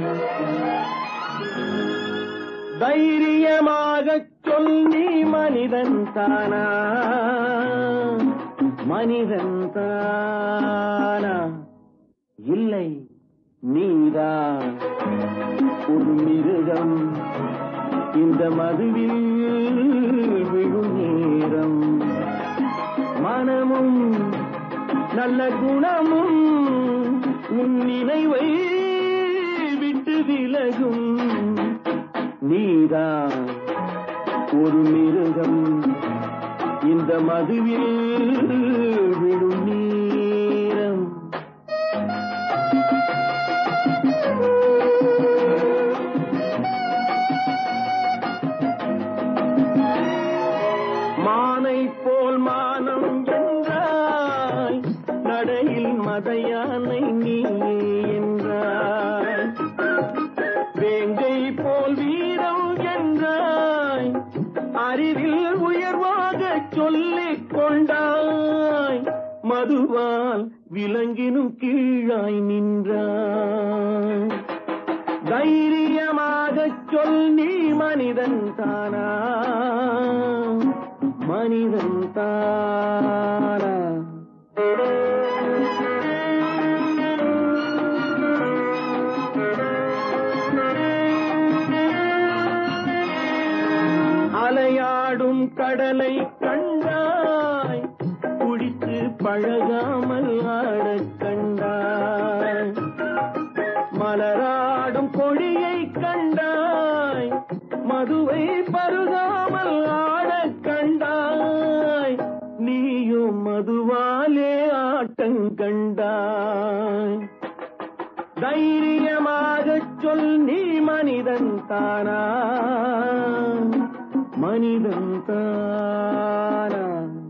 தைரியமாகச் சொல் நீ மனிதன் தானா மனிதன் தானா இல்லை நீதான் ஒரு மிருகம் இந்த மதுவில் விழும் நேரம் மனமும் நல்ல குணமும் உன் நினைவை விட்டு விலகும் நீதான் ஒரு மிருகம் இந்த மதுவில் விழும் நேரம் மானை போல் மானம் என்றாய் நடையில் மதையானை நீ என்றாய் வேங்கை போல் வீரம் என்றாய் அறிவில் உயர்வாக சொல்லிக் கொண்டாய் மதுவால் விலங்கினும் கீழாய் நின்றாய் தைரியமாகச் சொல் நீ மனிதன் தானா மனிதன் தானா அலையாடும் கடலை கண்டாய் குடித்து பழகாமல் ஆடக் கண்டாய் மலராடும் கொடியை கண்டாய் மதுவை பருகாமல் ஆடக் கண்டாய் நீயும் மதுவாலே ஆட்டங்கண்டாய் தைரியமாகச் சொல் நீ மனிதன் தானா மனிதன் தானா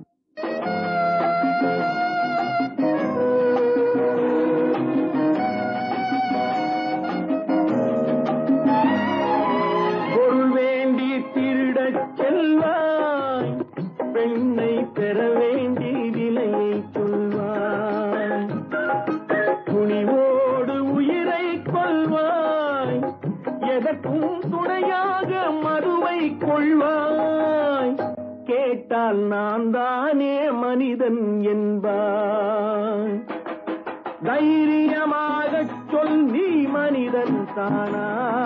பொருள் வேண்டி திருடச் செல்வாய் பெண்ணை பெற வேண்டி விலையை சொல்வாய் துணிவோடு உயிரை கொள்வாய் எதற்கும் துணையாக மதுவை கொள்வாய் கேட்டால் நான் தானே மனிதன் என்பாய் தைரியமாகச் சொல் நீ மனிதன் தானா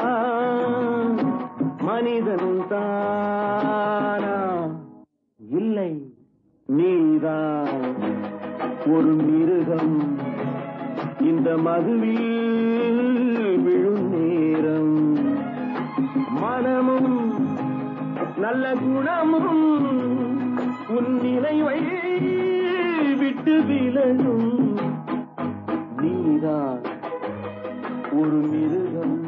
மனிதன் தானா இல்லை நீதான் ஒரு மிருகம் இந்த மதுவில் விழும் நேரம் மனமும் நல்ல குணமும் உன் நினைவை விட்டு விலகும் நீதான் ஒரு மிருகம்